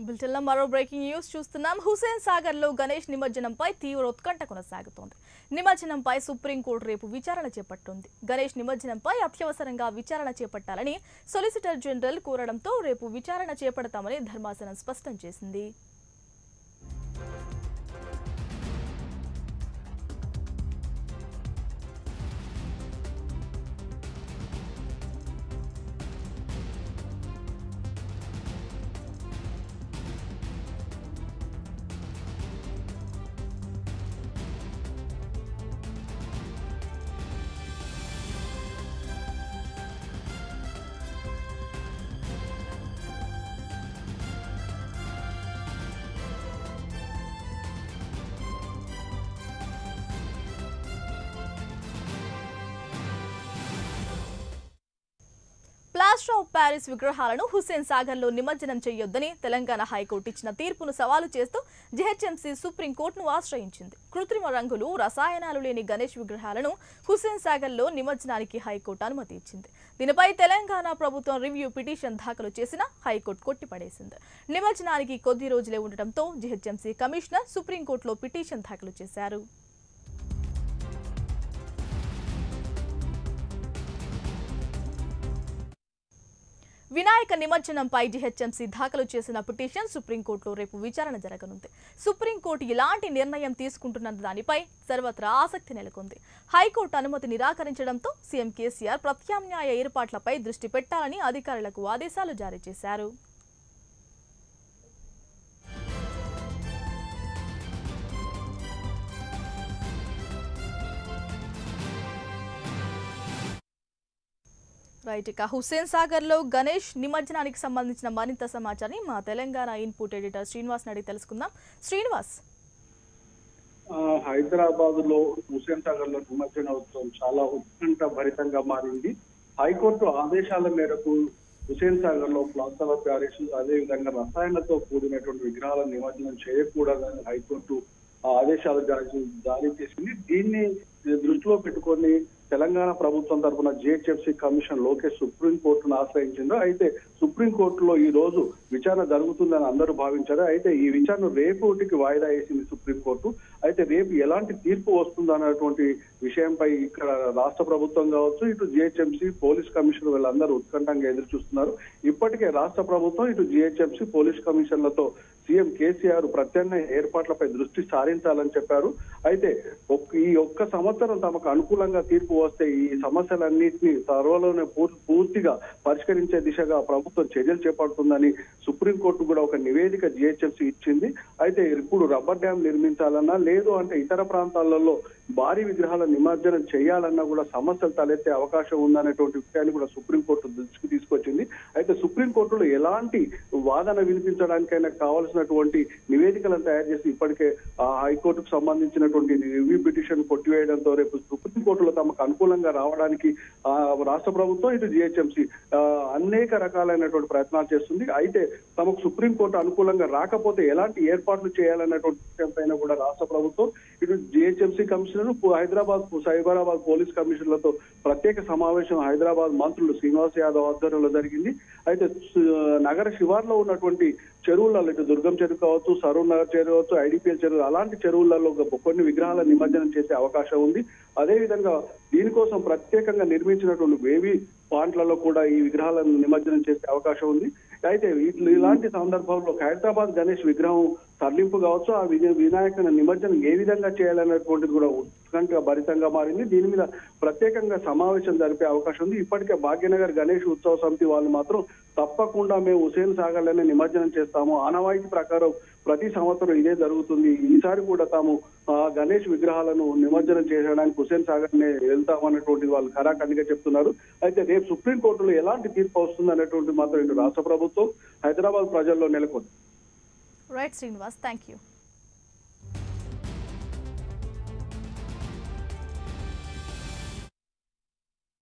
బులెటిన్లో మరో breaking news చూస్తున్నాం హుసేన్ సాగర్ లో గణేష్ నిమజ్జనంపై తీవ్ర ఉత్కంఠ కొనసాగుతోంది నిమజ్జనంపై సుప్రీంకోర్టు రేపు విచారణ చేపట్టుంది గణేష్ నిమజ్జనంపై అత్యవసరంగా విచారణ చేపట్టాలని సొలిసిటర్ జనరల్ కోరడంతో రేపు విచారణ చేపడతామని ధర్మాసనం స్పష్టం చేసింది ప్లాస్టర్ ఆఫ్ ప్యారిస్ విగ్రహాలను హుస్సేన్ సాగర్లో నిమజ్జనం చేయొద్దని తెలంగాణ హైకోర్టు ఇచ్చిన తీర్పును సవాలు చేస్తూ జీహెచ్ఎంసీ సుప్రీంకోర్టును ఆశ్రయించింది కృత్రిమ రంగులు రసాయనాలు లేని గణేష్ విగ్రహాలను హుస్సేన్ సాగర్లో నిమజ్జనానికి హైకోర్టు అనుమతి ఇచ్చింది దీనిపై తెలంగాణ ప్రభుత్వం రివ్యూ పిటిషన్ దాఖలు చేసిన హైకోర్టు కొట్టిపడేసింది నిమజ్జనానికి కొద్ది రోజులే ఉండటంతో జీహెచ్ఎంసీ కమిషనర్ సుప్రీంకోర్టులో పిటిషన్ దాఖలు చేశారు వినాయక నిమజ్జనంపై జీహెచ్ఎంసీ దాఖలు చేసిన పిటిషన్ సుప్రీంకోర్టులో రేపు విచారణ జరగనుంది సుప్రీంకోర్టు ఇలాంటి నిర్ణయం తీసుకుంటున్న దానిపై సర్వత్రా ఆసక్తి నెలకొంది హైకోర్టు అనుమతి నిరాకరించడంతో సీఎం కేసీఆర్ ప్రత్యామ్నాయ ఏర్పాట్లపై దృష్టి పెట్టాలని అధికారులకు ఆదేశాలు జారీ చేశారు రైట్ ఇక హుస్సేన్ సాగర్ లో గణేష్ నిమజ్జనానికి సంబంధించిన మరింత సమాచారాన్ని మా తెలంగాణ ఇన్పుట్ ఎడిటర్ శ్రీనివాస్ అడిగి తెలుసుకుందాం శ్రీనివాస్ హైదరాబాద్ లో హుసేన్ సాగర్ లో నిమజ్జనోత్సవం చాలా ఉత్కంఠ భరితంగా మారింది హైకోర్టు ఆదేశాల మేరకు హుసేన్ సాగర్ లో ప్లాస్టర్ ఆఫ్ ప్యారిస్ అదే విధంగా రసాయనాలతో కూడినటువంటి విగ్రహాలను నిమజ్జనం చేయకూడదని హైకోర్టు ఆ ఆదేశాలు జారీ జారీ చేసింది దీన్ని దృష్టిలో పెట్టుకొని తెలంగాణ ప్రభుత్వం తరఫున జిహెచ్ఎఫ్సి కమిషన్ లోకేష్ సుప్రీం కోర్టును ఆశ్రయించిందో అయితే సుప్రీం కోర్టులో ఈ రోజు విచారణ జరుగుతుందని అందరూ భావించారు అయితే ఈ విచారణ రేపటికి వాయిదా వేసింది సుప్రీం కోర్టు అయితే రేపు ఎలాంటి తీర్పు వస్తుందన్నటువంటి విషయంపై ఇక్కడ రాష్ట్ర ప్రభుత్వం కావచ్చు ఇటు జిహెచ్ఎంసీ పోలీస్ కమిషన్ వీళ్ళందరూ ఉత్కంఠంగా ఎదురు చూస్తున్నారు ఇప్పటికే రాష్ట్ర ప్రభుత్వం ఇటు జిహెచ్ఎంసీ పోలీస్ కమిషన్లతో సీఎం కేసీఆర్ ప్రత్యామ్నాయ ఏర్పాట్లపై దృష్టి సారించాలని చెప్పారు అయితే ఒక్క- ఈ ఒక్క సంవత్సరం తమకు అనుకూలంగా తీర్పు వస్తే ఈ సమస్యలన్నింటినీ త్వరలోనే పూర్- పూర్తిగా పరిష్కరించే దిశగా ప్రభుత్వం చర్యలు చేపడుతుందని సుప్రీంకోర్టు కూడా ఒక నివేదిక జిహెచ్ఎంసీ ఇచ్చింది అయితే ఇప్పుడు రబ్బర్ డ్యాం నిర్మించాలన్నా లేదు అంటే ఇతర ప్రాంతాలలో భారీ విగ్రహాల నిమజ్జనం చేయాలన్నా కూడా సమస్యలు తలెత్తే అవకాశం ఉందనేటువంటి విషయాన్ని కూడా సుప్రీంకోర్టు దృష్టికి తీసుకొచ్చింది అయితే సుప్రీంకోర్టులో ఎలాంటి వాదన వినిపించడానికైనా కావాల్సినటువంటి నివేదికలను తయారు చేసి ఇప్పటికే ఆ హైకోర్టుకు సంబంధించినటువంటి రివ్యూ పిటిషన్ కొట్టివేయడంతో రేపు సుప్రీంకోర్టులో తమకు అనుకూలంగా రావడానికి ఆ రాష్ట్ర ప్రభుత్వం ఇటు జిహెచ్ఎంసీ అనేక రకాలైనటువంటి ప్రయత్నాలు చేస్తుంది అయితే తమకు సుప్రీంకోర్టు అనుకూలంగా రాకపోతే ఎలాంటి ఏర్పాట్లు చేయాలన్నటువంటి విషయం పైన కూడా రాష్ట్ర ప్రభుత్వం ఇటు జిహెచ్ఎంసీ కమిషనర్ పు- హైదరాబాద్ పు- సైబరాబాద్ పోలీస్ కమిషనర్లతో ప్రత్యేక సమావేశం హైదరాబాద్ మంత్రులు శ్రీనివాస్ యాదవ్ ఆధ్వర్యంలో జరిగింది అయితే సు- నగర శివార్లో ఉన్నటువంటి చెరువులలో ఇటు దుర్గం చెరువు కావచ్చు సరూర్ నగర్ చెరువు కావచ్చు ఐడిపిఎల్ చెరువు అలాంటి చెరువులలో ఒక- కొన్ని విగ్రహాల నిమజ్జనం చేసే అవకాశం ఉంది అదే విధంగా దీనికోసం ప్రత్యేకంగా నిర్మించినటువంటి బేబీ పాంట్లలో కూడా ఈ విగ్రహాలను నిమజ్జనం చేసే అవకాశం ఉంది అయితే ఇట్ల- ఇలాంటి సందర్భంలో ఖైరతాబాద్ గణేష్ విగ్రహం తరలింపు కావచ్చు ఆ విజయ వినాయకుని నిమజ్జనం ఏ విధంగా చేయాలనేటువంటిది కూడా ఉత్కంఠ భరితంగా మారింది దీని మీద ప్రత్యేకంగా సమావేశం జరిపే అవకాశం ఉంది ఇప్పటికే భాగ్యనగర్ గణేష్ ఉత్సవ సమితి వాళ్ళు మాత్రం తప్పకుండా మేము హుసేన్ సాగర్లోనే నిమజ్జనం చేస్తాము ఆనవాయితీ ప్రకారం ప్రతి సంవత్సరం ఇదే జరుగుతుంది ఈసారి కూడా తాము ఆ గణేష్ విగ్రహాలను నిమజ్జనం చేయడానికి హుసేన్ సాగర్ నే వెళ్తామనేటువంటిది వాళ్ళు ఖరాఖండిగా చెప్తున్నారు అయితే రేపు సుప్రీంకోర్టులో ఎలాంటి తీర్పు వస్తుంది అనేటువంటి మాత్రం ఇటు రాష్ట్ర ప్రభుత్వం హైదరాబాద్ ప్రజల్లో నెలకొంది రైట్ శ్రీనివాస్ థ్యాంక్ యూ